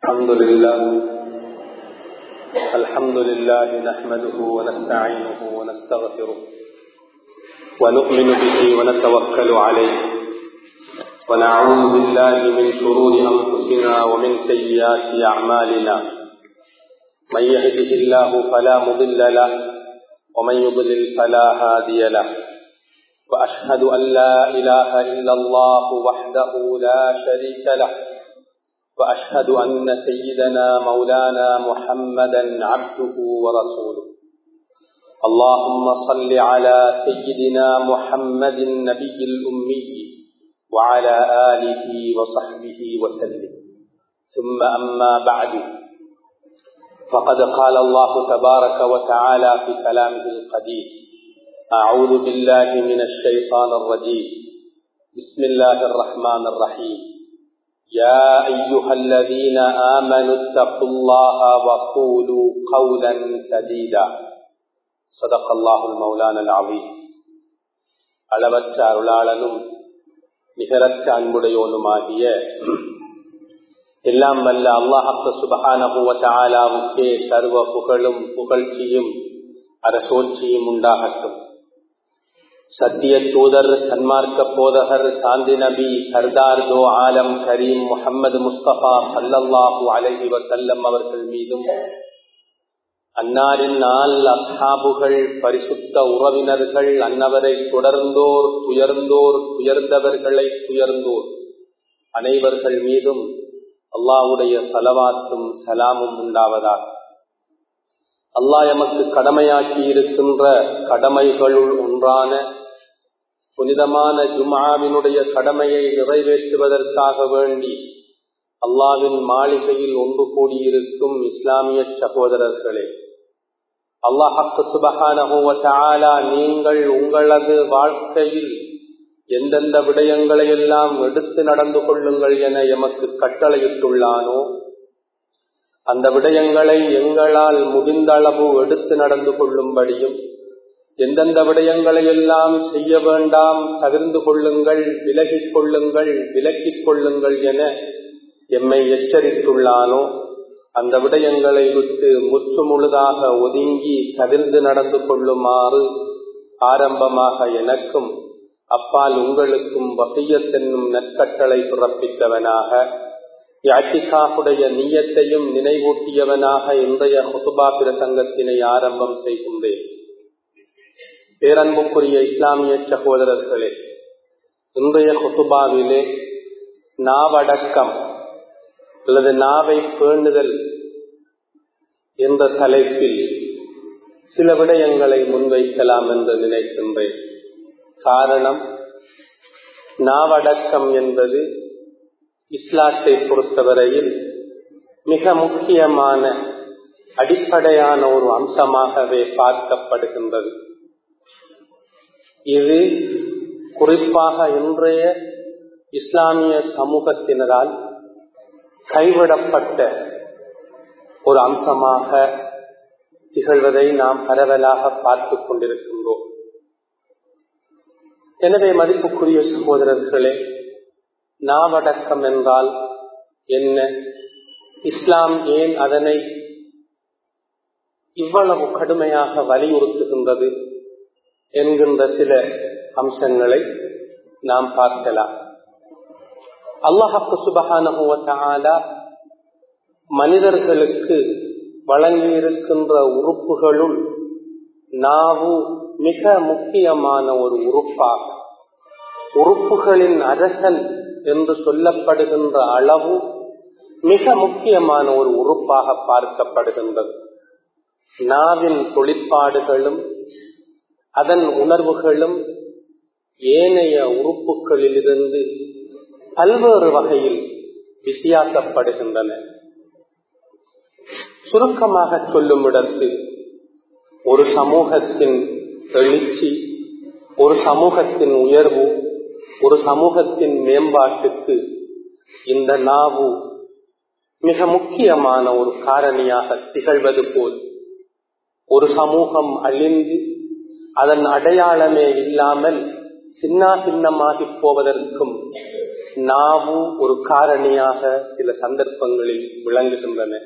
الحمد لله الحمد لله نحمده ونستعينه ونستغفره ونؤمن به ونتوكل عليه ونعوذ بالله من شرور أنفسنا ومن سيئات أعمالنا من يهده الله فلا مضل له ومن يضلل فلا هادي له وأشهد أن لا إله إلا الله وحده لا شريك له وأشهد أن سيدنا مولانا محمدا عبده ورسوله اللهم صل على سيدنا محمد النبي الأمي وعلى آله وصحبه وسلم ثم أما بعد فقد قال الله تبارك وتعالى في كلامه القديم أعوذ بالله من الشيطان الرجيم بسم الله الرحمن الرحيم يا أيها الذين آمنوا اتقوا الله وقولوا قولا سديدا صدق الله المولانا العظيم அளவற்ற அருளாளனும் நிகரற்ற அன்புடையோனுமாகிய எல்லாம் வல்ல அல்லாஹப்பு சுபகானபுவத்தாலாவுக்கே சர்வ புகழும் புகழ்ச்சியும் அரசோட்சியும் உண்டாகட்டும் சத்திய தூதர் சன்மார்க்க போதகர் சாந்தி நபி சர்தார் தோ ஆலம் கரீம் முகமது முஸ்தபா சல்லல்லாஹு அலஹி வசல்லம் அவர்கள் மீதும் அன்னாரின் நாள் அசாபுகள் பரிசுத்த உறவினர்கள் அன்னவரை தொடர்ந்தோர் துயர்ந்தோர் துயர்ந்தவர்களை துயர்ந்தோர் அனைவர்கள் மீதும் அல்லாவுடைய சலவாத்தும் சலாமும் உண்டாவதாக அல்லாஹ் எமக்கு கடமையாக்கி இருக்கின்ற கடமைகளுள் ஒன்றான புனிதமான ஜுமாவினுடைய கடமையை நிறைவேற்றுவதற்காக வேண்டி அல்லாவின் மாளிகையில் ஒன்று கூடியிருக்கும் இஸ்லாமிய சகோதரர்களே அல்லாஹக்கு சுபகான நீங்கள் உங்களது வாழ்க்கையில் எந்தெந்த விடயங்களை எல்லாம் எடுத்து நடந்து கொள்ளுங்கள் என எமக்கு கட்டளையிட்டுள்ளானோ அந்த விடயங்களை எங்களால் முடிந்த அளவு எடுத்து நடந்து கொள்ளும்படியும் எந்தெந்த விடயங்களை எல்லாம் செய்ய வேண்டாம் தவிர்ந்து கொள்ளுங்கள் விலகிக் கொள்ளுங்கள் விலக்கிக் கொள்ளுங்கள் என எம்மை எச்சரித்துள்ளானோ அந்த விடயங்களை விட்டு முற்று முழுதாக ஒதுங்கி தவிர்ந்து நடந்து கொள்ளுமாறு ஆரம்பமாக எனக்கும் அப்பால் உங்களுக்கும் வசியத்தென்னும் நற்கட்டளை பிறப்பித்தவனாக யாத்திகாவுடைய நீயத்தையும் நினைவூட்டியவனாக இன்றைய ஹுதுபா பிரசங்கத்தினை ஆரம்பம் செய்கின்றேன் பேரன்புக்குரிய இஸ்லாமிய சகோதரர்களே இன்றைய ஹுதுபாவிலே நாவடக்கம் அல்லது நாவை பேணுதல் என்ற தலைப்பில் சில விடயங்களை முன்வைக்கலாம் என்று நினைக்கின்றேன் காரணம் நாவடக்கம் என்பது இஸ்லாத்தை பொறுத்தவரையில் மிக முக்கியமான அடிப்படையான ஒரு அம்சமாகவே பார்க்கப்படுகின்றது இது குறிப்பாக இன்றைய இஸ்லாமிய சமூகத்தினரால் கைவிடப்பட்ட ஒரு அம்சமாக திகழ்வதை நாம் பரவலாக பார்த்து கொண்டிருக்கின்றோம் எனவே மதிப்புக்குரிய சகோதரர்களே நாவடக்கம் என்றால் என்ன இஸ்லாம் ஏன் அதனை இவ்வளவு கடுமையாக வலியுறுத்துகின்றது என்கின்ற சில அம்சங்களை நாம் பார்க்கலாம் அல்லாஹப்பு சுபகான மனிதர்களுக்கு வழங்கியிருக்கின்ற உறுப்புகளுள் நாவு மிக முக்கியமான ஒரு உறுப்பாகும் உறுப்புகளின் அரசன் என்று சொல்லப்படுகின்ற அளவு மிக முக்கியமான ஒரு உறுப்பாக பார்க்கப்படுகின்றது நாவின் தொழிற்பாடுகளும் அதன் உணர்வுகளும் ஏனைய உறுப்புகளிலிருந்து பல்வேறு வகையில் வித்தியாசப்படுகின்றன சுருக்கமாக சொல்லும் இடத்து ஒரு சமூகத்தின் எழுச்சி ஒரு சமூகத்தின் உயர்வு ஒரு சமூகத்தின் மேம்பாட்டுக்கு இந்த நாவு மிக முக்கியமான ஒரு காரணியாக திகழ்வது போல் ஒரு சமூகம் அழிந்து அதன் அடையாளமே இல்லாமல் சின்னா சின்னமாகி போவதற்கும் நாவு ஒரு காரணியாக சில சந்தர்ப்பங்களில் விளங்குகின்றன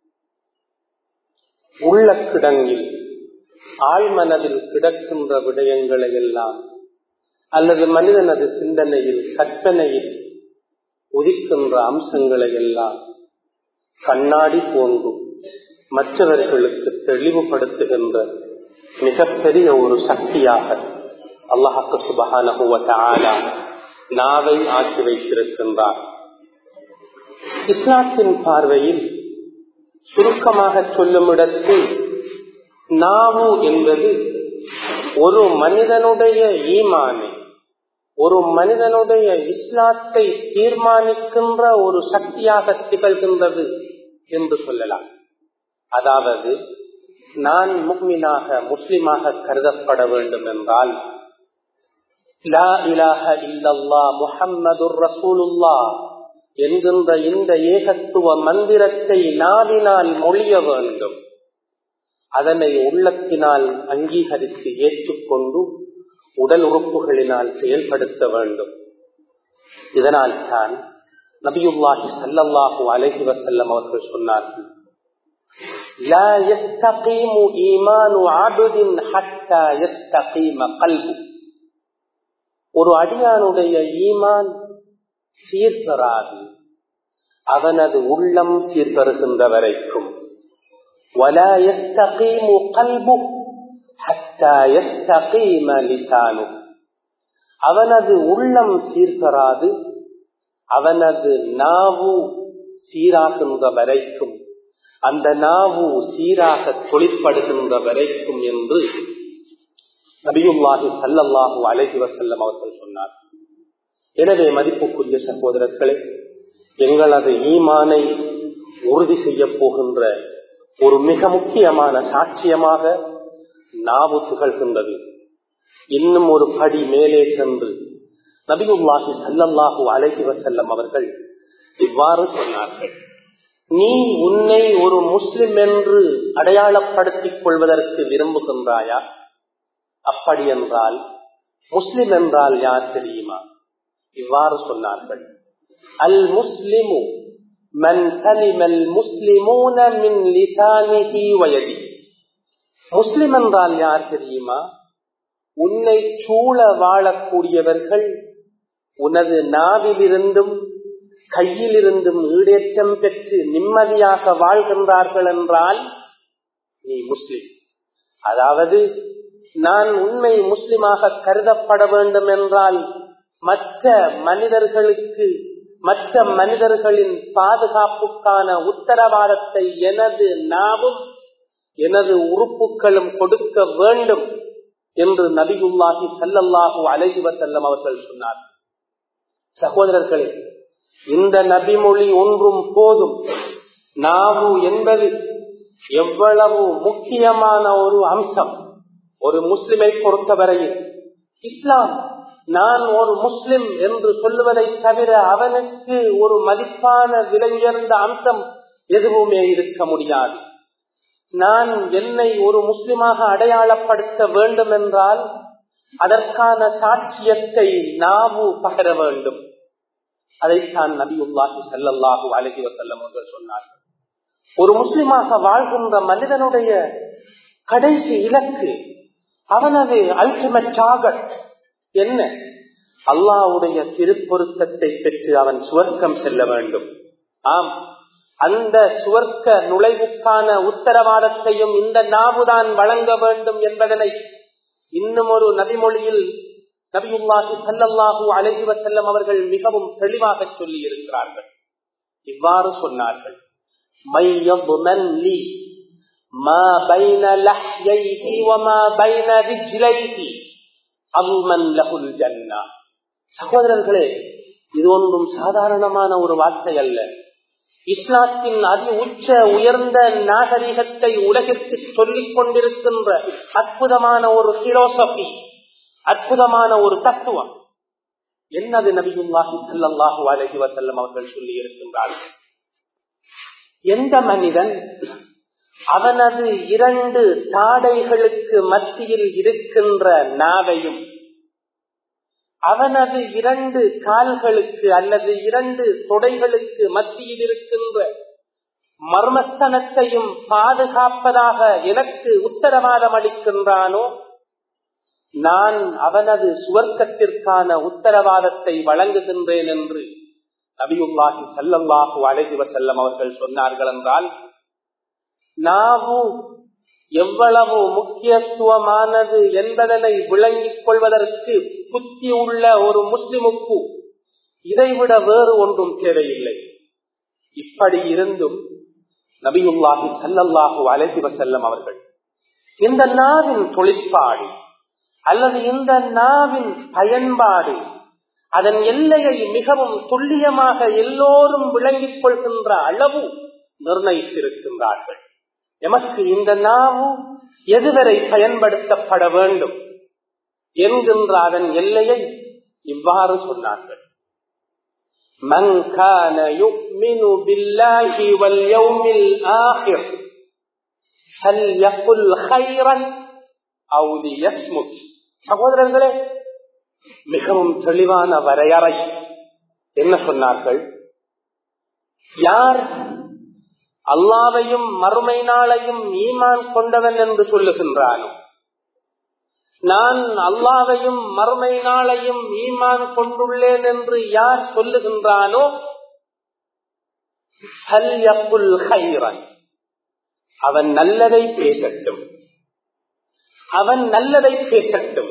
உள்ள கிடங்கில் ஆழ்மனதில் கிடக்கின்ற விடயங்களை எல்லாம் அல்லது மனிதனது சிந்தனையில் கற்பனையில் உதிக்கின்ற அம்சங்களை எல்லாம் கண்ணாடி போன்று மற்றவர்களுக்கு தெளிவுபடுத்துகின்ற மிகப்பெரிய ஒரு சக்தியாக அல்லாஹாக்கு சுபகான நாவை ஆக்கி வைத்திருக்கின்றார் இஸ்லாத்தின் பார்வையில் சுருக்கமாக சொல்லும் இடத்தில் நாவு என்பது ஒரு மனிதனுடைய ஈமானை ஒரு மனிதனுடைய இஸ்லாத்தை தீர்மானிக்கின்ற ஒரு சக்தியாக திகழ்கின்றது என்று சொல்லலாம் அதாவது நான் முக்மினாக முஸ்லிமாக கருதப்பட வேண்டும் என்றால் லா இலாஹ இல்லல்லா முஹம்மதுர் ரசூலுல்லா என்கின்ற இந்த ஏகத்துவ மந்திரத்தை நாவினால் மொழிய வேண்டும் அதனை உள்ளத்தினால் அங்கீகரித்து ஏற்றுக்கொண்டு உடல் உறுப்புகளினால் செயல்படுத்த வேண்டும் இதனால் தான் நபியுல்லாஹி சல்லல்லாஹு அலைஹி வசல்லம் அவர்கள் சொன்னார்கள் لا يستقيم إيمان عبد حتى يستقيم قلبه ஒரு அடியானுடைய ஈமான் சீர்பெறாது அவனது உள்ளம் சீர்பெறுகின்ற வரைக்கும் ولا يستقيم قلبه حتى يستقيم لسانه அவனது உள்ளம் சீர்பெறாது அவனது நாவு சீராகின்ற வரைக்கும் அந்த நாவு சீராக தொழிற்படுகின்ற வரைக்கும் என்று நபியுல்லாஹி சல்லல்லாஹு அலைஹி வசல்லம் அவர்கள் சொன்னார் எனவே மதிப்புக்குரிய சகோதரர்களே எங்களது ஈமானை உறுதி செய்ய போகின்ற ஒரு மிக முக்கியமான சாட்சியமாக நாவு திகழ்கின்றது இன்னும் ஒரு படி மேலே சென்று நபியுல்லாஹி சல்லல்லாஹு அலைஹி வசல்லம் அவர்கள் இவ்வாறு சொன்னார்கள் நீ உன்னை ஒரு முஸ்லிம் என்று அடையாளப்படுத்திக் கொள்வதற்கு விரும்புகின்றாயா அப்படி என்றால் முஸ்லிம் என்றால் யார் தெரியுமா இவ்வாறு சொன்னார்கள் அல் முஸ்லிமு மன் சலிமல் முஸ்லிமூன மின் லிசானிஹி வயதி முஸ்லிம் என்றால் யார் தெரியுமா உன்னை சூழ வாழக்கூடியவர்கள் உனது நாவிலிருந்தும் கையிலிருந்தும் ஈடேற்றம் பெற்று நிம்மதியாக வாழ்கின்றார்கள் என்றால் நீ முஸ்லிம் அதாவது நான் உண்மை முஸ்லிமாக கருதப்பட வேண்டும் என்றால் மற்ற மனிதர்களுக்கு மற்ற மனிதர்களின் பாதுகாப்புக்கான உத்தரவாதத்தை எனது நாவும் எனது உறுப்புகளும் கொடுக்க வேண்டும் என்று நபியுல்லாஹி சல்லல்லாஹு அலைஹி வசல்லம் அவர்கள் சொன்னார் சகோதரர்களே இந்த நபிமொழி ஒன்றும் போதும் நாவு என்பது எவ்வளவு முக்கியமான ஒரு அம்சம் ஒரு முஸ்லிமை பொறுத்தவரையில் இஸ்லாம் நான் ஒரு முஸ்லிம் என்று சொல்லுவதை தவிர அவனுக்கு ஒரு மதிப்பான விலையுயர்ந்த அம்சம் எதுவுமே இருக்க முடியாது நான் என்னை ஒரு முஸ்லிமாக அடையாளப்படுத்த வேண்டும் என்றால் அதற்கான சாட்சியத்தை நாவு பகர வேண்டும் அதைத்தான் நபியுல்லாஹி செல்லல்லாஹு அழகி வசல்லம் அவர்கள் சொன்னார்கள் ஒரு முஸ்லிமாக வாழ்கின்ற மனிதனுடைய கடைசி இலக்கு அவனது அல்டிமேட் டார்கெட் என்ன அல்லாவுடைய திருப்பொருத்தத்தை பெற்று அவன் சுவர்க்கம் செல்ல வேண்டும் ஆம் அந்த சுவர்க்க நுழைவுக்கான உத்தரவாதத்தையும் இந்த நாவுதான் வழங்க வேண்டும் என்பதனை இன்னும் ஒரு நபிமொழியில் நபியுல்லாஹி சல்லல்லாஹு அலைஹி வசல்லம் அவர்கள் மிகவும் தெளிவாக சொல்லி இருக்கிறார்கள் இவ்வாறு சொன்னார்கள் ما بين لحييه وما بين رجليه أضمن له الجنة சகோதரர்களே இது ஒன்றும் சாதாரணமான ஒரு வார்த்தை அல்ல இஸ்லாத்தின் அதி உச்ச உயர்ந்த நாகரிகத்தை உலகிற்கு சொல்லிக் கொண்டிருக்கின்ற அற்புதமான ஒரு பிலோசபி அற்புதமான ஒரு தத்துவம் என்னது நபியுல்லாஹி சல்லாஹூ அலஹி வசல்லம் அவர்கள் சொல்லி இருக்கின்றார்கள் எந்த மனிதன் அவனது இரண்டு தாடைகளுக்கு மத்தியில் இருக்கின்ற நாவையும் அவனது இரண்டு கால்களுக்கு அல்லது இரண்டு தொடைகளுக்கு மத்தியில் இருக்கின்ற மர்மஸ்தனத்தையும் பாதுகாப்பதாக எனக்கு உத்தரவாதம் அளிக்கின்றானோ நான் அவனது சுவர்க்கத்திற்கான உத்தரவாதத்தை வழங்குகின்றேன் என்று நபியுல்லாஹி சல்லல்லாஹு அலைஹி வசல்லம் அவர்கள் சொன்னார்கள் என்றால் நாவு எவ்வளவு முக்கியத்துவமானது என்பதனை விளங்கிக் கொள்வதற்கு புத்தி உள்ள ஒரு முஸ்லிமுக்கு இதைவிட வேறு ஒன்றும் தேவையில்லை இப்படி இருந்தும் நபியுல்லாஹி சல்லல்லாஹு அலைஹி வசல்லம் அவர்கள் இந்த நாவின் தொழிற்பாடு அல்லது இந்த நாவின் பயன்பாடு அதன் எல்லையை மிகவும் துல்லியமாக எல்லோரும் விளங்கிக் கொள்கின்ற அளவு நிர்ணயித்திருக்கின்றார்கள் எமக்கு இந்த நாவு எதுவரை பயன்படுத்தப்பட வேண்டும் என்கின்ற அதன் எல்லையை இவ்வாறு சொன்னார்கள் من كان يؤمن بالله واليوم الآخر فليقل خيرا أو ليصمت சகோதரர்களே மிகவும் தெளிவான வரையறை என்ன சொன்னார்கள் யார் அல்லாவையும் மறுமை நாளையும் ஈமான் கொண்டவன் என்று சொல்லுகின்றானோ நான் அல்லாவையும் மறுமை நாளையும் ஈமான் கொண்டுள்ளேன் என்று யார் சொல்லுகின்றானோ அவன் நல்லதை பேசட்டும் அவன் நல்லதை பேசட்டும்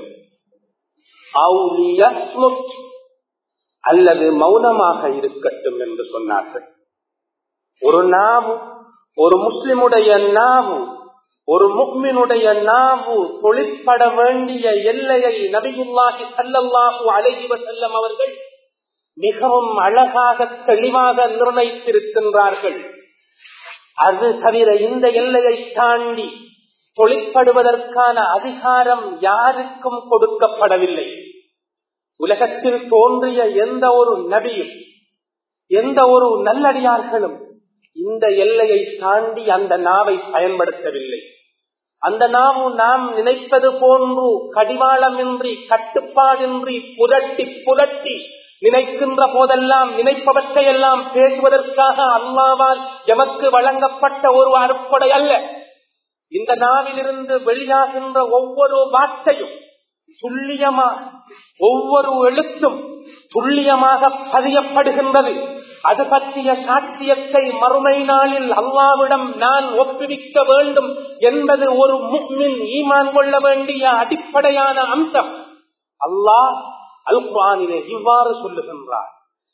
அல்லது மௌனமாக இருக்கட்டும் என்று சொன்னார்கள் ஒரு நாவு ஒரு முஸ்லிமுடைய நாவு ஒரு முக்மினுடைய நாவு தொழிற்பட வேண்டிய எல்லையை நபியுல்லாஹி சல்லல்லாஹு அலைஹி வஸல்லம் அவர்கள் மிகவும் அழகாக தெளிவாக நிர்ணயித்திருக்கின்றார்கள் அது தவிர இந்த எல்லையை தாண்டி தொழிற்படுவதற்கான அதிகாரம் யாருக்கும் கொடுக்கப்படவில்லை உலகத்தில் தோன்றிய எந்த ஒரு நபியும் எந்த ஒரு நல்லடியார்களும் இந்த எல்லையை தாண்டி அந்த நாவை பயன்படுத்தவில்லை அந்த நாவு நாம் நினைப்பது போன்று கடிவாளமின்றி கட்டுப்பாடின்றி புரட்டி புரட்டி நினைக்கின்ற போதெல்லாம் நினைப்பவற்றை எல்லாம் பேசுவதற்காக அல்லாவால் எமக்கு வழங்கப்பட்ட ஒரு அறுப்படை அல்ல இந்த நாவிலிருந்து வெளியாகின்ற ஒவ்வொரு வார்த்தையும் துல்லியமாக ஒவ்வொரு எழுத்தும் துல்லியமாக பதியப்படுகின்றது அது பற்றிய சாட்சியத்தை மறுமை நாளில் அல்லாவிடம் நான் ஒப்புவிக்க வேண்டும் என்பது ஒரு முக்மின் ஈமான் கொள்ள வேண்டிய அடிப்படையான அம்சம் அல்லாஹ் அல் குரானிலே இவ்வாறு சொல்லுகின்றார்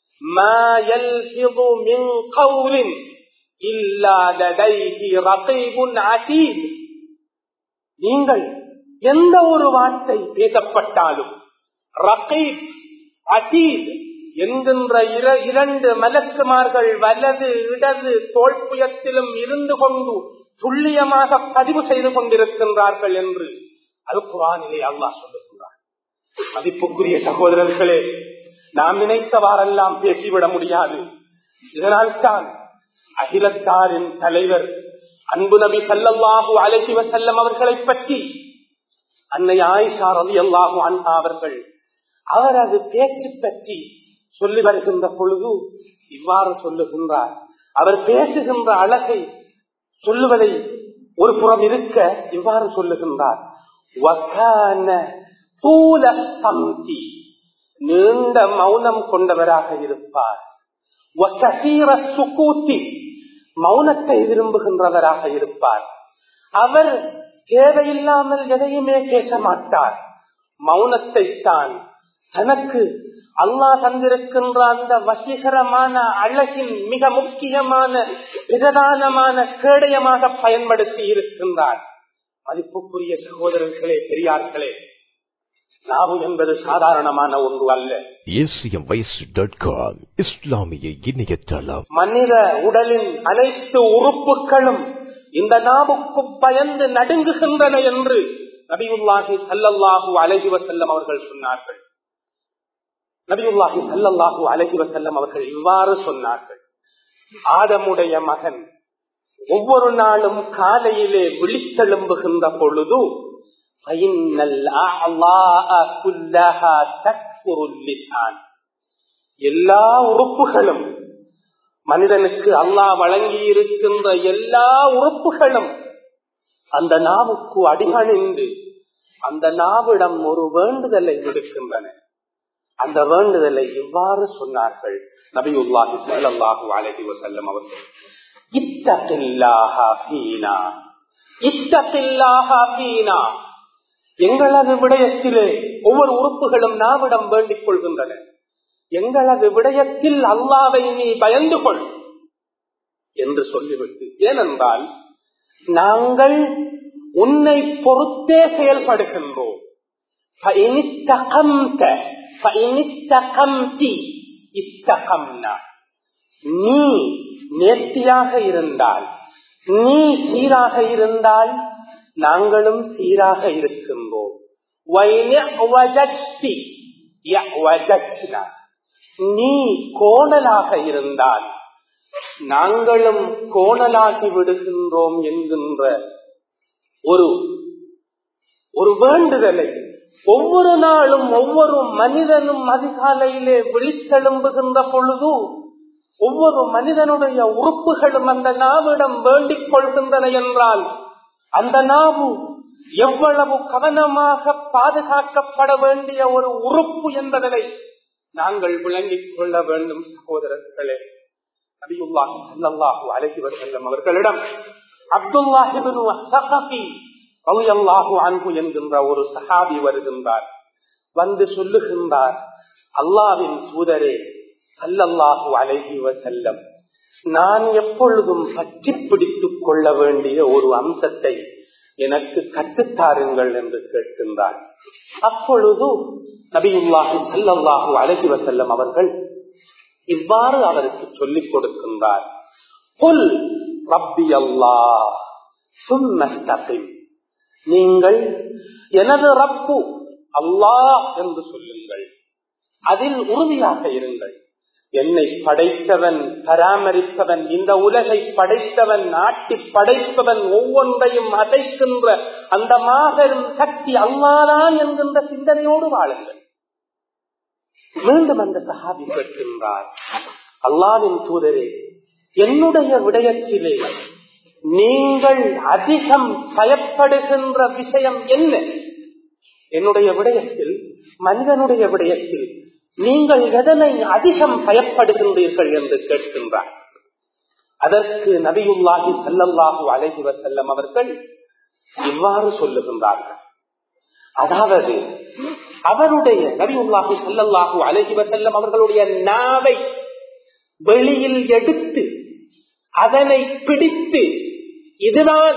நீங்கள் எந்த ஒரு வார்த்தை பேசப்பட்டாலும் ரகீப் அதீத் என்கின்ற இரண்டு மலக்குமார்கள் வலது இடது தோல்புயத்திலும் இருந்து கொண்டு துல்லியமாக பதிவு செய்து கொண்டிருக்கின்றார்கள் என்று அல் குரானிலே அல்லாஹ் சொல்லுகின்றார் மதிப்புக்குரிய சகோதரர்களே நாம் நினைத்தவாறெல்லாம் பேசிவிட முடியாது இதனால் தான் அகிலத்தாரின் தலைவர் அன்பு நபி சல்லல்லாஹு அலஹி வசல்லம் அவர்களை பற்றி அன்னை ஆயிஷா ரவி அல்லாஹு அன்ஹா அவர்கள் அவரது பேச்சு பற்றி சொல்லி வருகின்ற பொழுது இவ்வாறு சொல்லுகின்றார் அவர் பேசுகின்ற அழகை சொல்லுவதை ஒரு புறம் இருக்க இவ்வாறு சொல்லுகின்றார் நீண்ட மௌனம் கொண்டவராக இருப்பார் மௌனத்தை விரும்புகின்றவராக இருப்பார் அவர் தேவையில்லாமல் எதையுமே பேச மாட்டார் மௌனத்தை தான் தனக்கு அல்லா தந்திருக்கின்ற அந்த வசீகரமான அழகின் மிக முக்கியமான பிரதானமான கேடயமாக பயன்படுத்தி இருக்கின்றார் மதிப்புக்குரிய சகோதரர்களே பெரியார்களே நாவு என்பது சாதாரணமான ஒன்று அல்ல இஸ்லாமிய இணையதளம் மனித உடலின் அனைத்து உறுப்புகளும் இந்த நாவுக்கு பயந்து நடுங்குகின்றன என்று நபியுல்லாஹி சல்லல்லாஹு அலஹி வசல்லம் அவர்கள் சொன்னார்கள் நபியுல்லாஹி சல்லல்லாஹு அலஹி வசல்லம் அவர்கள் இவ்வாறு சொன்னார்கள் ஆதமுடைய மகன் ஒவ்வொரு நாளும் காலையிலே விழித்தெழும்புகின்ற பொழுது தஷ்குருல் லிசான் எல்லா உறுப்புகளும் மனிதனுக்கு அல்லாஹ் வழங்கி இருக்கின்ற எல்லா உறுப்புகளும் அந்த நாவுக்கு அடிபணிந்து அந்த நாவிடம் ஒரு வேண்டுதலை விடுக்கின்றன அந்த வேண்டுதலை இவ்வாறு சொன்னார்கள் நபியுல்லாஹி ஸல்லல்லாஹு அலைஹி வஸல்லம் அவர்கள் இத்தகில்லாஹ ஃபீனா இத்தகில்லாஹ ஃபீனா எங்களது விடயத்திலே ஒவ்வொரு உறுப்புகளும் நாவிடம் வேண்டிக் கொள்கின்றன எங்களது விடயத்தில் அல்லாவை நீ பயந்து கொள் என்று சொல்லிவிட்டு ஏனென்றால் நாங்கள் உன்னை பொறுத்தே செயல்படுகின்றோம் فإن استقمت فإن استقمت استقمنا நீ நேர்த்தியாக இருந்தால் நீ சீராக இருந்தால் நாங்களும் சீராக இருக்கின்றோம் நீ கோணலாக இருந்தால் நாங்களும் கோணலாகி விடுகின்றோம் என்கின்ற ஒரு ஒரு வேண்டுதலை ஒவ்வொரு நாளும் ஒவ்வொரு மனிதனும் அதிகாலையிலே விழித்தெழும்புகின்ற பொழுது ஒவ்வொரு மனிதனுடைய உறுப்புகளும் அந்த நாவிடம் வேண்டிக் கொள்கின்றன என்றால் அந்த நாவு எவ்வளவு கவனமாக பாதுகாக்கப்பட வேண்டிய ஒரு உறுப்பு என்பதனை நாங்கள் விளங்கிக் கொள்ள வேண்டும் சகோதரர்களே நபியுல்லாஹி ஸல்லல்லாஹு அலைஹி வஸல்லம் அவர்களிடம் அப்துல்லாஹிபின் சகபி ரலியல்லாஹு அன்ஹு என்கின்ற ஒரு சஹாபி வருகின்றார் வந்து சொல்லுகின்றார் அல்லாவின் தூதரே சல்லல்லாஹு அலைஹி வஸல்லம் நான் எப்பொழுதும் பற்றி பிடித்துக் கொள்ள வேண்டிய ஒரு அம்சத்தை எனக்கு கற்றுத்தாருங்கள் என்று கேட்கின்றார் அப்பொழுது நபியுல்லாஹி சல்லல்லாஹு அலைஹி வஸல்லம் அவர்கள் இவ்வாறு அவருக்கு சொல்லிக் கொடுக்கின்றார் புல் ரப்பி அல்லாஹ் சும்மஸ்தகிம் நீங்கள் எனது ரப்பு அல்லாஹ் என்று சொல்லுங்கள் அதில் உறுதியாக இருங்கள் என்னை படைத்தவன் பராமரிப்பவன் இந்த உலகை படைத்தவன் நாட்டி படைப்பவன் ஒவ்வொன்றையும் அடைக்கின்ற அந்த மாபெரும் சக்தி அல்லாதான் என்கின்ற சிந்தனையோடு வாழுங்கள் மீண்டும் அந்த சஹாபி கேட்கின்றார் அல்லாவின் தூதரே என்னுடைய விடயத்திலே நீங்கள் அதிகம் பயப்படுகின்ற விஷயம் என்ன என்னுடைய விடயத்தில் மனிதனுடைய விடயத்தில் நீங்கள் எதனை அதிகம் பயப்படுகின்றீர்கள் என்று கேட்கின்றார் அதற்கு நபியுல்லாஹி சல்லல்லாஹு அலைஹி வசல்லம் அவர்கள் இவ்வாறு சொல்லுகின்றார்கள் அதாவது அவருடைய நபியுல்லாஹி சல்லல்லாஹு அலைஹி வசல்லம் அவர்களுடைய நாவை வெளியில் எடுத்து அதனை பிடித்து இதுதான்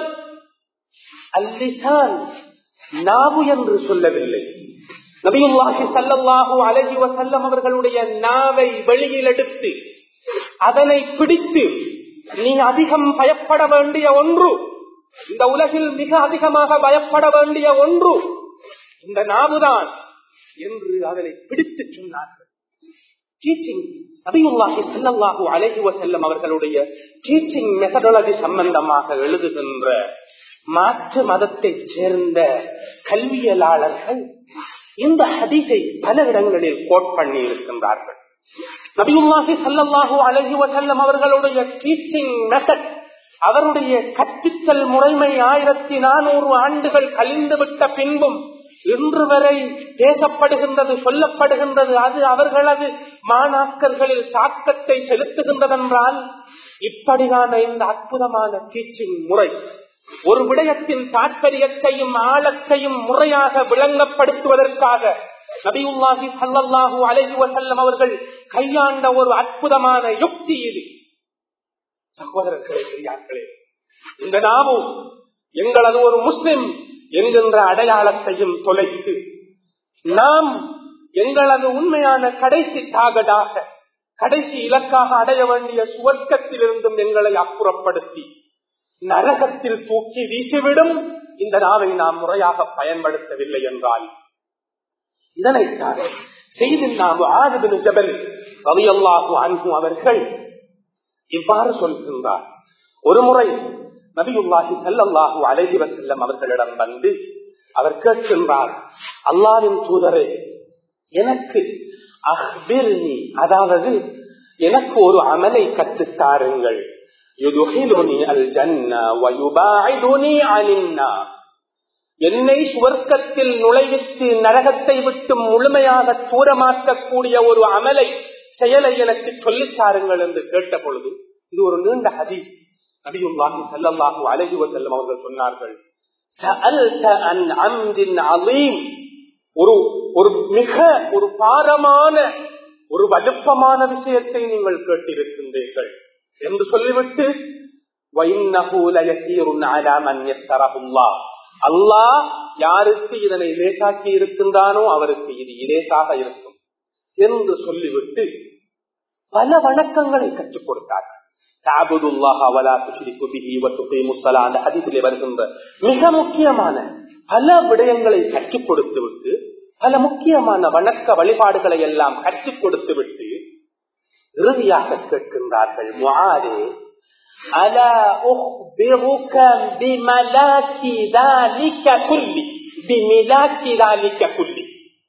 அல்லிசான் நாவு என்று சொல்லவில்லை நபியுல்லாஹி சல்லல்லாஹு அலஹி வசல்லம் அவர்களுடைய நாவை வெளியில் எடுத்து அதனை பிடித்து நீ அதிகம் பயப்பட வேண்டிய ஒன்று இந்த உலகில் மிக அதிகமாக பயப்பட வேண்டிய ஒன்று இந்த நாவுதான் என்று அதனை பிடித்து சொன்னார்கள் டீச்சிங் நபியுல்லாஹி சல்லல்லாஹு அலஹி வசல்லம் அவர்களுடைய டீச்சிங் மெத்தடாலஜி சம்பந்தமாக எழுதுகின்ற மாற்று மதத்தைச் சேர்ந்த கல்வியலாளர்கள் இந்த ஹதீஸை பல இடங்களில் கோட் பண்ணி இருக்கின்றார்கள் நபியுல்லாஹி சல்லல்லாஹு அலஹி வசல்லம் அவர்களுடைய டீச்சிங் மெத்தட் அவருடைய கற்பித்தல் முறைமை ஆயிரத்தி நானூறு ஆண்டுகள் கழிந்துவிட்ட பின்பும் இன்று வரை பேசப்படுகின்றது சொல்லப்படுகின்றது அது அவர்களது மாணாக்கர்களில் தாக்கத்தை செலுத்துகின்றதென்றால் இப்படியான இந்த அற்புதமான டீச்சிங் முறை ஒரு விடயத்தின் தாற்பயத்தையும் ஆழத்தையும் முறையாக விளங்கப்படுத்துவதற்காக நபியுல்லாஹி சல்லல்லாஹு அலைஹி வசல்லம் அவர்கள் கையாண்ட ஒரு அற்புதமான யுக்தி இது சகோதரர்களே பெரியார்களே இந்த நாமும் எங்களது ஒரு முஸ்லிம் என்கின்ற அடையாளத்தையும் தொலைத்து நாம் எங்களது உண்மையான கடைசி தாகடாக கடைசி இலக்காக அடைய வேண்டிய சுவர்க்கத்திலிருந்தும் எங்களை அப்புறப்படுத்தி நரகத்தில் தூக்கி வீசிவிடும் இந்த நாவை நாம் முறையாக பயன்படுத்தவில்லை என்றால் இதனைத்தான் செய்து நாம் ஆறுபின் ஜபல் ரவியல்லாஹு அன்பு அவர்கள் இவ்வாறு சொல்கின்றார் ஒரு முறை நபியுல்லாஹி செல்லல்லாஹு அலைஹி வசல்லம் அவர்களிடம் வந்து அவர் கேட்கின்றார் அல்லாவின் தூதரே எனக்கு அஹ்பிர்னி அதாவது எனக்கு ஒரு அமலை கற்றுத்தாருங்கள் யுதுஹிலுனி அல் ஜன்னா வயுபாயிதுனி அனின்னா என்னை சுவர்க்கத்தில் நுழைவித்து நரகத்தை விட்டு முழுமையாக தூரமாக்கக்கூடிய ஒரு அமலை செயலை எனக்கு சொல்லித் தாருங்கள் என்று கேட்ட பொழுது இது ஒரு நீண்ட ஹதி நபியுல்லாஹி ஸல்லல்லாஹு அலைஹி வஸல்லம் அவர்கள் சொன்னார்கள் சஅல்த அன் அம்தின் அலீம் ஒரு ஒரு மிக ஒரு பாரமான ஒரு வலுப்பமான விஷயத்தை நீங்கள் கேட்டிருக்கின்றீர்கள் என்று சொல்லிவிட்டு அல்லாஹ் யாருக்கு இதனை லேசாக்கி இருக்கின்றானோ அவருக்கு இது இலேசாக இருக்கும் என்று சொல்லிவிட்டு பல வணக்கங்களை கற்றுக் கொடுத்தார்கள் வருகின்ற மிக முக்கியமான பல விடயங்களை கற்றுக் கொடுத்து விட்டு பல முக்கியமான வணக்க வழிபாடுகளை எல்லாம் கற்றுக் கொடுத்து விட்டு இறுதியாக கேட்கின்றார்கள் முஆரே அலா உஹ்பிருக பிமலாக்கி ذلك كله بملاك ذلك كله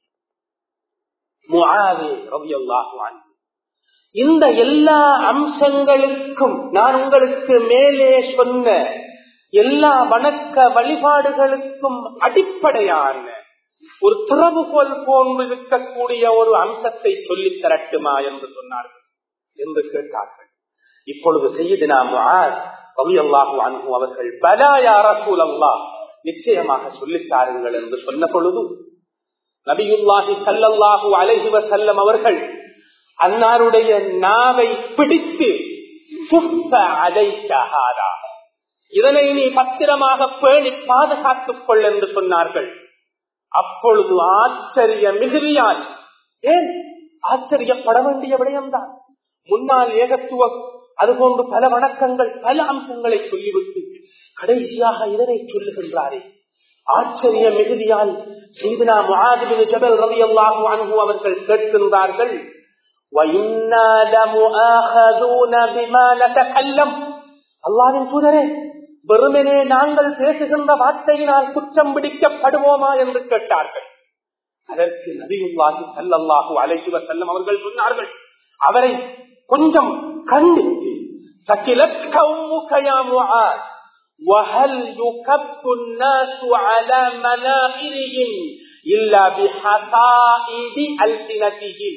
முஆரே ரலியல்லாஹு அன்ஹு இந்த எல்லா அம்சங்களுக்கும் நான் உங்களுக்கு மேலே சொன்ன எல்லா வணக்க வழிபாடுகளுக்கும் அடிப்படையான ஒரு திறவுகோல் போன்று இருக்கக்கூடிய ஒரு அம்சத்தை சொல்லித் தரட்டுமா என்று சொன்னார்கள் என்று கேட்டார்கள் இப்பொழுது செய்தினா ரவியல்லாஹு அன்பு அவர்கள் பலாயா ரசூல் அல்லா நிச்சயமாக சொல்லித் தாருங்கள் என்று சொன்ன பொழுது நபியுல்லாஹி சல்லல்லாஹு அலைஹி வசல்லம் அவர்கள் அன்னாருடைய நாவை பிடித்து அதைக்காரா இதனை நீ பத்திரமாக பேணி பாதுகாத்துக் கொள் என்று சொன்னார்கள் அப்பொழுது ஆச்சரிய மிகுதியால் ஏன் ஆச்சரியப்பட வேண்டிய விடயம்தான் முன்னால் ஏகத்துவம் அதுபோன்று பல வணக்கங்கள் பல அம்சங்களை சொல்லிவிட்டு கடைசியாக இதனை சொல்லுகின்றாரே ஆச்சரிய மிகுதியால் செய்தினா முகாதிபின் ஜபல் ரவி அல்லாஹு அன்பு அவர்கள் கேட்கின்றார்கள் அல்லாவின் தூதரே வெறுமனே நாங்கள் பேசுகின்ற வார்த்தையினால் குற்றம் பிடிக்கப்படுவோமா என்று கேட்டார்கள் அதற்கு நபியுல்லாஹி சல்லல்லாஹு அலைஹி வஸல்லம் அவர்கள் சொன்னார்கள் அவரை கொஞ்சம் கண்டித்து فكلتك يا معاذ وهل يكب الناس على مناخرهم إلا بحصائد ألسنتهم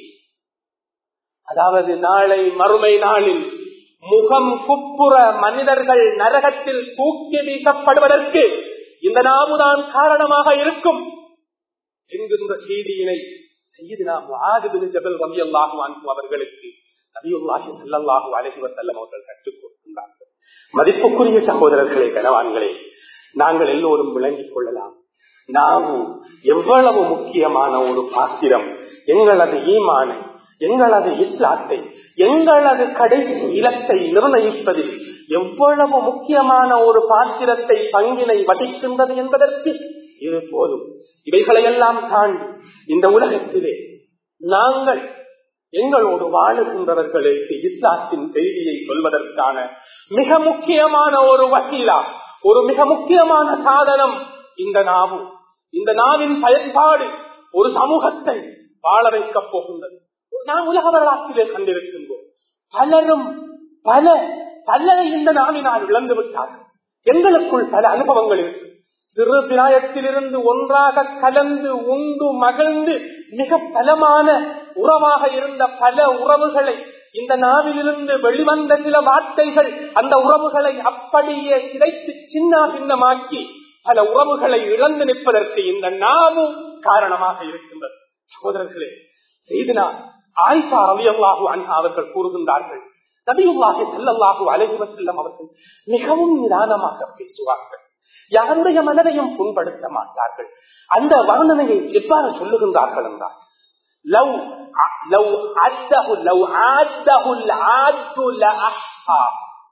அதாவது நாளை மறுமை நாளில் முகம் குப்புற மனிதர்கள் நரகத்தில் தூக்கி வீசப்படுவதற்கு இந்த நாமுதான் காரணமாக இருக்கும் என்கின்ற செய்தியினை செய்தினா ஜபல் ரவி அல்லாஹு அவர்களுக்கு நபியுல்லாஹி செல்லல்லாஹு அலஹி வசல்லம் அவர்கள் கற்றுக் கொடுக்கின்றார்கள் மதிப்புக்குரிய சகோதரர்களே கனவான்களே நாங்கள் எல்லோரும் விளங்கிக் கொள்ளலாம் நாமும் எவ்வளவு முக்கியமான ஒரு பாத்திரம் எங்களது ஈமானை எங்களது இஸ்லாத்தை எங்களது கடைசி இலக்கை நிர்ணயிப்பதில் எவ்வளவு முக்கியமான ஒரு பாத்திரத்தை பங்கினை வகிக்கின்றது என்பதற்கு இது போதும் இவைகளையெல்லாம் தாண்டி இந்த உலகத்திலே நாங்கள் எங்களோடு வாழுகின்றவர்களுக்கு இஸ்லாத்தின் செய்தியை சொல்வதற்கான மிக முக்கியமான ஒரு வசீலா ஒரு மிக முக்கியமான சாதனம் இந்த நாவு இந்த நாவின் பயன்பாடு ஒரு சமூகத்தை வாழ வைக்கப் போகின்றது நாம் உலக வரலாற்றிலே கண்டிருக்கின்றோம் பலரும் பல பலரை இந்த நாவினால் இழந்து விட்டார்கள் எங்களுக்குள் பல அனுபவங்கள் இருக்கு சிறு பிராயத்திலிருந்து ஒன்றாக கலந்து உண்டு மகிழ்ந்து மிக பலமான உறவாக இருந்த பல உறவுகளை இந்த நாவிலிருந்து வெளிவந்த சில வார்த்தைகள் அந்த உறவுகளை அப்படியே கிடைத்து சின்ன பின்னமாக்கி பல உறவுகளை இழந்து நிற்பதற்கு இந்த நாவும் காரணமாக இருக்கின்றது சகோதரர்களே செய்தினா ஆயிஷா ரவியல்லாஹு அன்ஹா அவர்கள் கூறுகின்றார்கள் நபியுல்லாஹி செல்லல்லாஹு அலைஹி செல்லம் அவர்கள் மிகவும் நிதானமாக பேசுவார்கள் யாருடைய மனதையும் புண்படுத்த மாட்டார்கள் அந்த வர்ணனையை எவ்வாறு சொல்லுகின்றார்கள் என்றால் லவ் லவ் அத்தஹு லவ் ஆத்தஹு ஆத்து லஅஹ்ஸா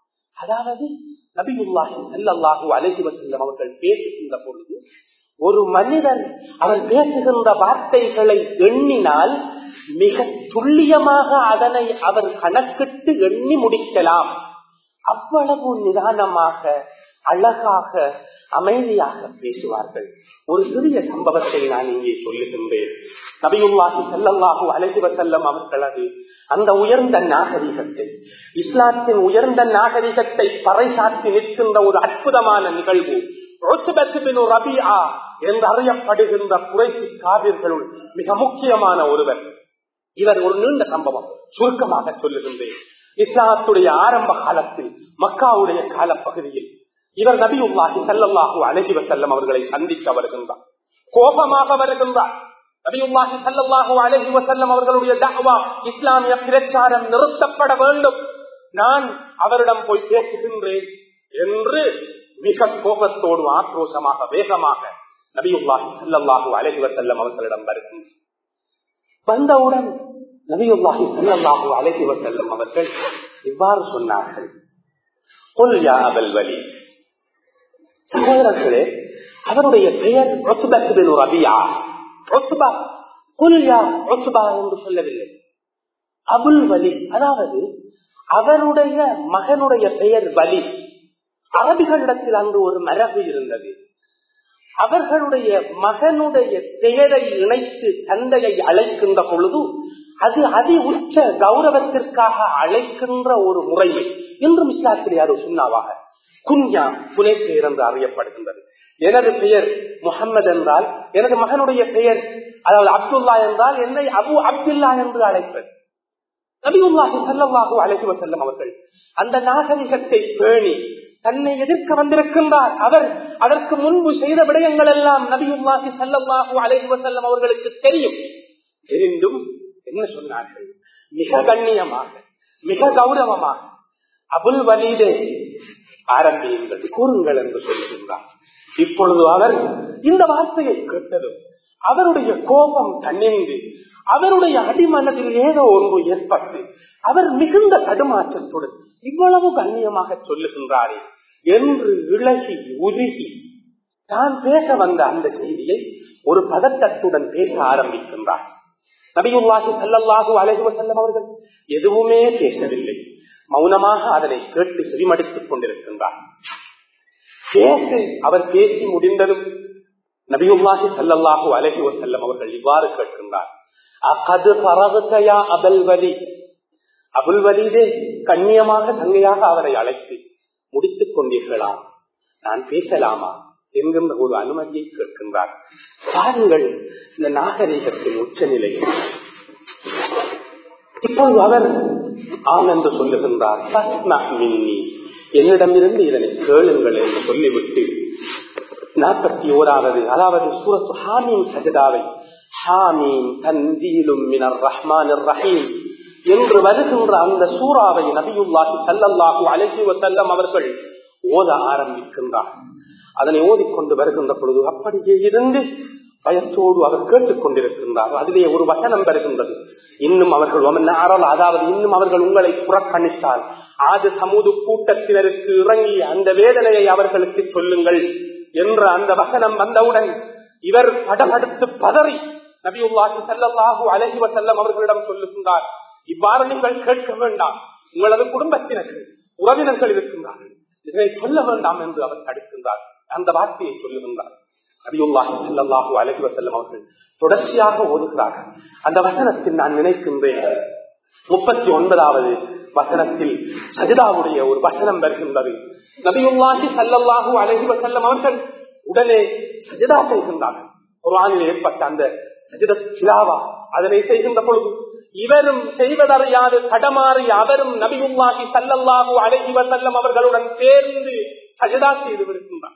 அதாவது நபியுல்லாஹி ஸல்லல்லாஹு அலைஹி வஸல்லம் அவர்கள் பேசுகின்ற பொழுது ஒரு மனிதன் அவர் பேசுகின்ற வார்த்தைகளை எண்ணினால் மிக துல்லியமாக அதனை அவர் கணக்கிட்டு எண்ணி முடிக்கலாம் அவ்வளவு நிதானமாக அழகாக அமைதியாக பேசுவார்கள் ஒரு சிறிய சம்பவத்தை நான் இங்கே சொல்லுகின்றேன் நபியுல்லாஹி செல்லல்லாஹு அழகி வசல்லம் அவர்களது அந்த உயர்ந்த நாகரிகத்தை இஸ்லாத்தின் உயர்ந்த நாகரிகத்தை பறைசாற்றி நிற்கின்ற ஒரு அற்புதமான நிகழ்வு ரபியா என்று அறியப்படுகின்ற குறைசி காவிர்களுள் மிக முக்கியமான ஒருவர் இவர் ஒரு நீண்ட சம்பவம் சுருக்கமாக சொல்லுகின்றேன் இஸ்லாத்துடைய ஆரம்ப காலத்தில் மக்காவுடைய கால பகுதியில் இவர் நபியுல்லாஹி செல்லல்லாஹு அழகி வசல்லம் அவர்களை சந்திக்க வருகின்றார் கோபமாக வருகின்றார் நபியுல்லாஹி சல்லாஹு அலஹி வசல்லம் அவர்களுடைய தகவா இஸ்லாமிய பிரச்சாரம் நிறுத்தப்பட வேண்டும் நான் அவரிடம் போய் பேசுகின்றேன் என்று மிக கோபத்தோடு ஆக்ரோஷமாக வேகமாக நபியுல்லாஹி சல்லாஹூ அலஹி வசல்லம் அவர்களிடம் வருகின்றனர் வந்தவுடன் நபியுல்லாஹி சல்லாஹூ அலஹி வசல்லம் அவர்கள் இவ்வாறு சொன்னார்கள் அபல் வலி சகோதரர்களே அவருடைய பெயர் ரபியா ஒத்துபா குல்யா ஒத்துபா என்று சொல்லவில்லை அபுல் வலி அதாவது அவருடைய மகனுடைய பெயர் வலி அரபிகளிடத்தில் அங்கு ஒரு மரபு இருந்தது அவர்களுடைய மகனுடைய பெயரை இணைத்து தந்தையை அழைக்கின்ற பொழுது அது அதி உச்ச கௌரவத்திற்காக அழைக்கின்ற ஒரு முறைமை இன்றும் இஸ்லாத்திலே அது சுண்ணாவாக குன்யா புனை பெயர் என்று அறியப்படுகின்றது எனது பெயர் முகம்மது என்றால் எனது மகனுடைய பெயர் அதாவது அப்துல்லா என்றால் என்னை அபு அப்துல்லா என்று அழைப்பது நபியுல்லாஹு சல்லாஹு அழைத்து செல்லும் அவர்கள் அந்த நாகரிகத்தை பேணி தன்னை எதிர்க்க வந்திருக்கின்றார் அவர் அதற்கு முன்பு செய்த விடயங்கள் எல்லாம் நபியுல்லாஹி சல்லாஹு அழைத்து செல்லும் அவர்களுக்கு தெரியும் தெரிந்தும் என்ன சொன்னார்கள் மிக கண்ணியமாக மிக கௌரவமாக அபுல் வலீதே ஆரம்பியுங்கள் கூறுங்கள் என்று சொல்லுகின்றார் இப்பொழுது அவர் இந்த வார்த்தையை கேட்டதும் அவருடைய கோபம் தன்னிந்து அவருடைய அடிமனதில் ஏதோ ஒன்று ஏற்பட்டு அவர் மிகுந்த தடுமாற்றத்துடன் இவ்வளவு கண்ணியமாக சொல்லுகின்றாரே என்று இழகி உருகி தான் பேச வந்த அந்த செய்தியை ஒரு பதட்டத்துடன் பேச ஆரம்பிக்கின்றார் நபியுல்லாஹி சல்லல்லாஹு அலைஹி செல்லம் அவர்கள் எதுவுமே பேசவில்லை மௌனமாக அதனை கேட்டு செவிமடித்துக் கொண்டிருக்கின்றார் பேசு அவர் பேசி முடிந்ததும் நபியுல்லாஹி சல்லல்லாஹு அலஹி வசல்லம் அவர்கள் இவ்வாறு கேட்கின்றார் அகது பரவத்தையா அபல் வலி அபுல் வலிதே கண்ணியமாக சங்கையாக அவரை அழைத்து முடித்துக் கொண்டீர்களா நான் பேசலாமா என்கின்ற ஒரு அனுமதியை கேட்கின்றார் பாருங்கள் இந்த நாகரீகத்தின் உச்சநிலையில் இப்போது அவர் ஆம் என்று சொல்லுகின்றார் என்னிடமிருந்து இதனை கேளுங்கள் என்று சொல்லிவிட்டு நாற்பத்தி ஓராவது அதாவது சூரத்து ஹாமீன் சஜிதாவை ஹாமீன் தந்தீலும் மினர் ரஹ்மான் ரஹீம் என்று வருகின்ற அந்த சூறாவை நபியுல்லாஹி சல்லல்லாஹு அலஹி வசல்லம் அவர்கள் ஓத ஆரம்பிக்கின்றார் அதனை ஓதிக்கொண்டு வருகின்ற பொழுது அப்படியே இருந்து பயத்தோடு அவர் கேட்டுக் கொண்டிருக்கின்றார் அதிலே ஒரு வசனம் வருகின்றது இன்னும் அவர்கள் அதாவது இன்னும் அவர்கள் உங்களை புறக்கணித்தால் ஆது சமூது கூட்டத்தினருக்கு இறங்கி அந்த வேதனையை அவர்களுக்கு சொல்லுங்கள் என்ற அந்த வசனம் வந்தவுடன் இவர் படமடுத்து பதறி நபியுல்லாஹி சல்லாஹூ அலஹி வசல்லம் அவர்களிடம் சொல்லுகின்றார் இவ்வாறு நீங்கள் கேட்க வேண்டாம் உங்களது குடும்பத்தினருக்கு உறவினர்கள் இருக்கின்றார்கள் இதனை சொல்ல வேண்டாம் என்று அவர் தடுக்கின்றார் அந்த வார்த்தையை சொல்லுகின்றார் நபியுல்லாஹி சல்லாஹூ அலஹி வசல்லம் அவர்கள் தொடர்ச்சியாக ஓதுகிறார்கள் அந்த வசனத்தில் நான் நினைக்கின்றேன் முப்பத்தி ஒன்பதாவது வசனத்தில் சஜிதாவுடைய ஒரு வசனம் வருகின்றது நபியுல்லாஹி சல்லல்லாஹூ அலஹி வசல்லம் அவர்கள் உடனே சஜிதா செய்கின்றார்கள் குரானில் ஏற்பட்ட அந்த சஜித சிலாவா அதனை செய்கின்ற பொழுது இவரும் செய்வதறியாது தடமாறி அவரும் நபியுல்லாஹி சல்லல்லாஹு அலஹி வசல்லம் அவர்களுடன் சேர்ந்து சஜிதா செய்து விடுகின்றார்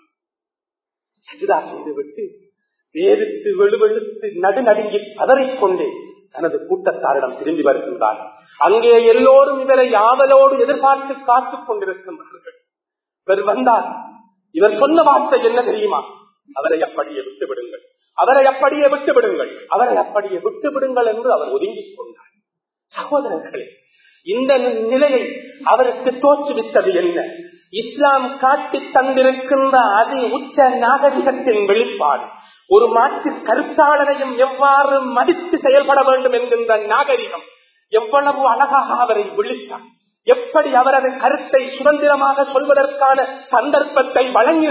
சஜிதா செய்துவிட்டு வேறுத்து வெளுவெழுத்து நடுநடுங்கி பதறிக்கொண்டே தனது கூட்டத்தாரிடம் திரும்பி வருகின்றார் அங்கே எல்லோரும் இவரை ஆவலோடு எதிர்பார்த்து காத்துக் கொண்டிருக்கின்றார்கள் இவர் வந்தார் இவர் சொன்ன வார்த்தை என்ன தெரியுமா அவரை அப்படியே விட்டு விடுங்கள் அவரை அப்படியே விட்டு விடுங்கள் அவரை அப்படியே விட்டு விடுங்கள் என்று அவர் ஒதுங்கிக் கொண்டார் சகோதரர்களே இந்த நிலையை அவருக்கு தோற்றுவித்தது என்ன இஸ்லாம் காட்டி தந்திருக்கின்ற அதி உச்ச நாகரிகத்தின் வெளிப்பாடு ஒரு மாற்று கருத்தாளரையும் எவ்வாறு மதித்து செயல்பட வேண்டும் என்கின்ற நாகரிகம் எவ்வளவு அழகாக அவரை விழித்தார் எப்படி அவரது கருத்தை சுதந்திரமாக சொல்வதற்கான சந்தர்ப்பத்தை வழங்கினார்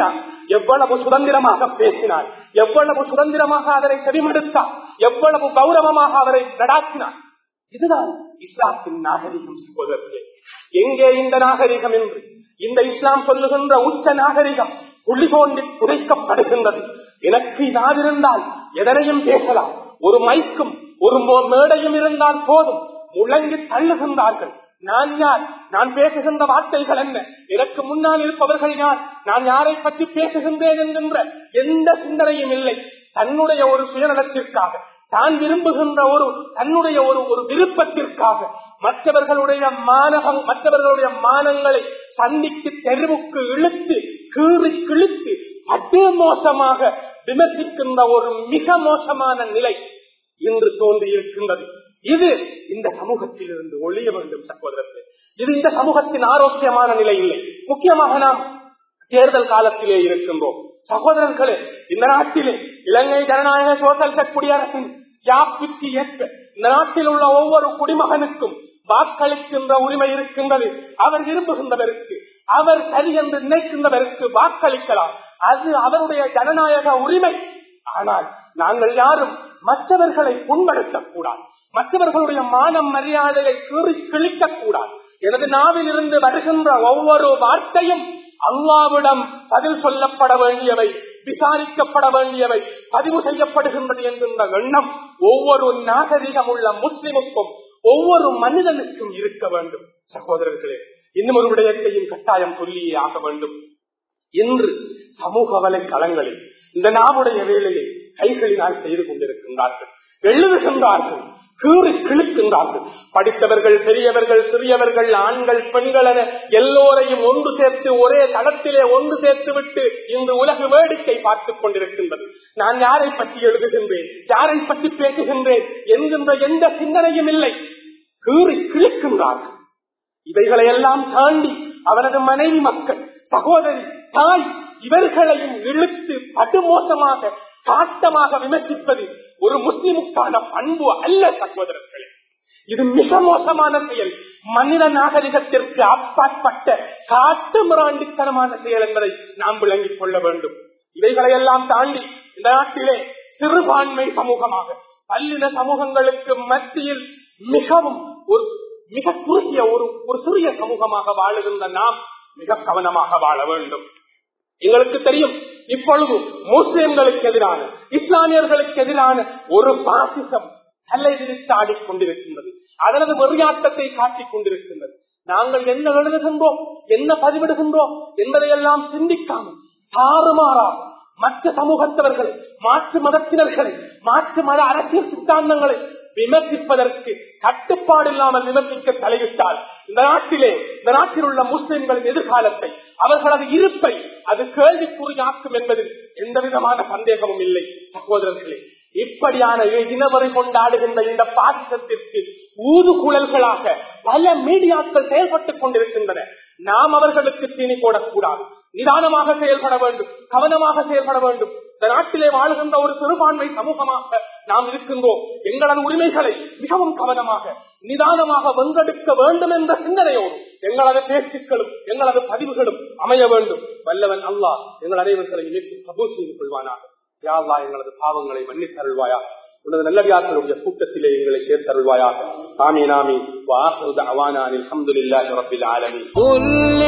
எவ்வளவு சுதந்திரமாக பேசினார் எவ்வளவு சுதந்திரமாக அதனை செவிமடுத்தார் எவ்வளவு கௌரவமாக அவரை நடாத்தினார் இதுதான் இஸ்லாத்தின் நாகரிகம் சகோதரர்களே எங்கே இந்த நாகரிகம் என்று இந்த இஸ்லாம் சொல்லுகின்ற உச்ச நாகரிகம் புள்ளி தோண்டி புதைக்கப்படுகின்றது எனக்கு யாதிருந்தால் எதனையும் பேசலாம் ஒரு மைக்கும் ஒரு மோ- மேடையும் இருந்தால் போதும் முழங்கி தள்ளுகின்றார்கள் நான் யார் நான் பேசுகின்ற வார்த்தைகள் என்ன எனக்கு முன்னால் இருப்பவர்கள் யார் நான் யாரை பற்றி பேசுகின்றேன் என்கின்ற எந்த சிந்தனையும் இல்லை தன்னுடைய ஒரு சுயநலத்திற்காக தான் விரும்புகின்ற ஒரு தன்னுடைய ஒரு ஒரு விருப்பத்திற்காக மற்றவர்களுடைய மானகம் மற்றவர்களுடைய மானங்களை சந்திக்கு தெருவுக்கு இழுத்து கீறி கிழித்து அதே மோசமாக விமர்சிக்கின்ற ஒரு மிக மோசமான நிலை இன்று தோன்றி இருக்கின்றது இது இந்த சமூகத்தில் இருந்து ஒழிய வேண்டும் சகோதரர்களே இது இந்த சமூகத்தின் ஆரோக்கியமான நிலை இல்லை முக்கியமாக நாம் தேர்தல் காலத்திலே இருக்கின்றோம் சகோதரர்களே இந்த நாட்டிலே இலங்கை ஜனநாயக சோசலிச குடியரசின் யாப்பிற்கு ஏற்ப இந்த நாட்டில் உள்ள ஒவ்வொரு குடிமகனுக்கும் வாக்களிக்கின்ற உரிமை இருக்கின்றது அவர் விரும்புகின்றவருக்கு அவர் சரி என்று நினைக்கின்றவருக்கு வாக்களிக்கலாம் அது அவருடைய ஜனநாயக உரிமை ஆனால் நாங்கள் யாரும் மற்றவர்களை புண்படுத்தக் கூடாது மற்றவர்களுடைய மானம் மரியாதையை கீறி கிழிக்கக் கூடாது எனது நாவில் இருந்து வருகின்ற ஒவ்வொரு வார்த்தையும் அல்லாவிடம் பதில் சொல்லப்பட வேண்டியவை விசாரிக்கப்பட வேண்டியவை பதிவு செய்யப்படுகின்றது என்கின்ற எண்ணம் ஒவ்வொரு நாகரிகம் உள்ள முஸ்லிமுக்கும் ஒவ்வொரு மனிதனுக்கும் இருக்க வேண்டும் சகோதரர்களே இன்னும் ஒரு விடயத்தையும் கட்டாயம் சொல்லியே ஆக வேண்டும் இன்று சமூக வலைக்களங்களில் இந்த நாமுடைய வேலையை கைகளினால் செய்து கொண்டிருக்கின்றார்கள் எழுதுகின்றார்கள் கீறி கிழிக்கின்றார்கள் படித்தவர்கள் பெரியவர்கள் சிறியவர்கள் ஆண்கள் பெண்கள் என எல்லோரையும் ஒன்று சேர்த்து ஒரே தளத்திலே ஒன்று சேர்த்து விட்டு இன்று உலக வேடிக்கை பார்த்துக் கொண்டிருக்கின்றது நான் யாரை பற்றி எழுதுகின்றேன் யாரை பற்றி பேசுகின்றேன் என்கின்ற எந்த சிந்தனையும் இல்லை கீறி கிழிக்கின்றார்கள் இவைகளை எல்லாம் தாண்டி அவரது மனைவி மக்கள் சகோதரி தாய் இவர்களையும் இழுத்து படுமோசமாக காட்டமாக விமர்சிப்பது ஒரு முஸ்லிமுக்கான பண்பு அல்ல சகோதரர்களே இது மிக மோசமான செயல் மனித நாகரிகத்திற்கு அப்பாற்பட்ட காட்டு மிராண்டித்தனமான செயல் என்பதை நாம் விளங்கிக் கொள்ள வேண்டும் இவைகளையெல்லாம் தாண்டி இந்த நாட்டிலே சிறுபான்மை சமூகமாக பல்லின சமூகங்களுக்கு மத்தியில் மிகவும் ஒரு மிக குறுகிய ஒரு ஒரு சிறிய சமூகமாக வாழுகின்ற நாம் மிக கவனமாக வாழ வேண்டும் எங்களுக்கு தெரியும் இப்பொழுது முஸ்லிம்களுக்கு எதிரான இஸ்லாமியர்களுக்கு எதிரான ஒரு பாசிசம் தலை விரித்து ஆடிக்கொண்டிருக்கின்றது அதனது வெறியாட்டத்தை காட்டிக் கொண்டிருக்கின்றது நாங்கள் என்ன எழுதுகின்றோம் என்ன பதிவிடுகின்றோம் என்பதையெல்லாம் சிந்திக்காமல் தாறுமாறாக மற்ற சமூகத்தவர்களை மாற்று மதத்தினர்களை மாற்று மத அரசியல் சித்தாந்தங்களை விமர்சிப்பதற்கு கட்டுப்பாடு இல்லாமல் விமர்சிக்க தலையிட்டால் இந்த நாட்டிலே இந்த நாட்டில் உள்ள முஸ்லிம்களின் எதிர்காலத்தை அவர்களது இருப்பை அது கேள்விக்குறியாக்கும் என்பதில் எந்த விதமான சந்தேகமும் இல்லை சகோதரர்களே இப்படியான இனவரை கொண்டாடுகின்ற இந்த பாசிசத்திற்கு ஊதுகுழல்களாக பல மீடியாக்கள் செயல்பட்டுக் கொண்டிருக்கின்றன நாம் அவர்களுக்கு தீனி போடக்கூடாது நிதானமாக செயல்பட வேண்டும் கவனமாக செயல்பட வேண்டும் இந்த நாட்டிலே வாழுகின்ற ஒரு சிறுபான்மை சமூகமாக நாம் இருக்கின்றோம் எங்களது உரிமைகளை மிகவும் கவனமாக நிதானமாக வென்றெடுக்க வேண்டும் என்ற சிந்தனையோடு எங்களது பேச்சுக்களும் எங்களது பதிவுகளும் அமைய வேண்டும் வல்லவன் அல்லாஹ் எங்கள் அனைவர்களையும் ஏற்று கபூல் செய்து கொள்வானாக யாழ்லா எங்களது பாவங்களை மன்னித்தருள்வாயா உனது நல்லவியாக்களுடைய கூட்டத்திலே எங்களை சேர்த்தருள்வாயாக ஆமி நாமி வாஹு அவானா அல்ஹம்துலில்லாஹி ரப்பில் ஆலமீன் قل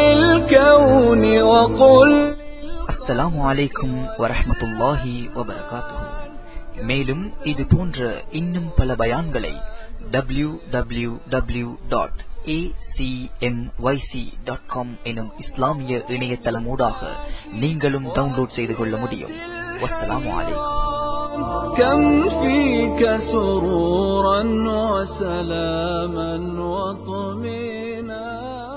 للكون وقل அஸ்ஸலாமு அலைக்கும் வரஹ்மத்துல்லாஹி வபரகாத்துஹு மேலும் இது போன்ற இன்னும் பல பயான்களை W W W dot dot com எனும் இஸ்லாமிய இணையதளமூடாக நீங்களும் டவுன்லோட் செய்து கொள்ள முடியும் வஸ்ஸலாமு அலைக்கும் كم فيك سرورا وسلاما وطمينا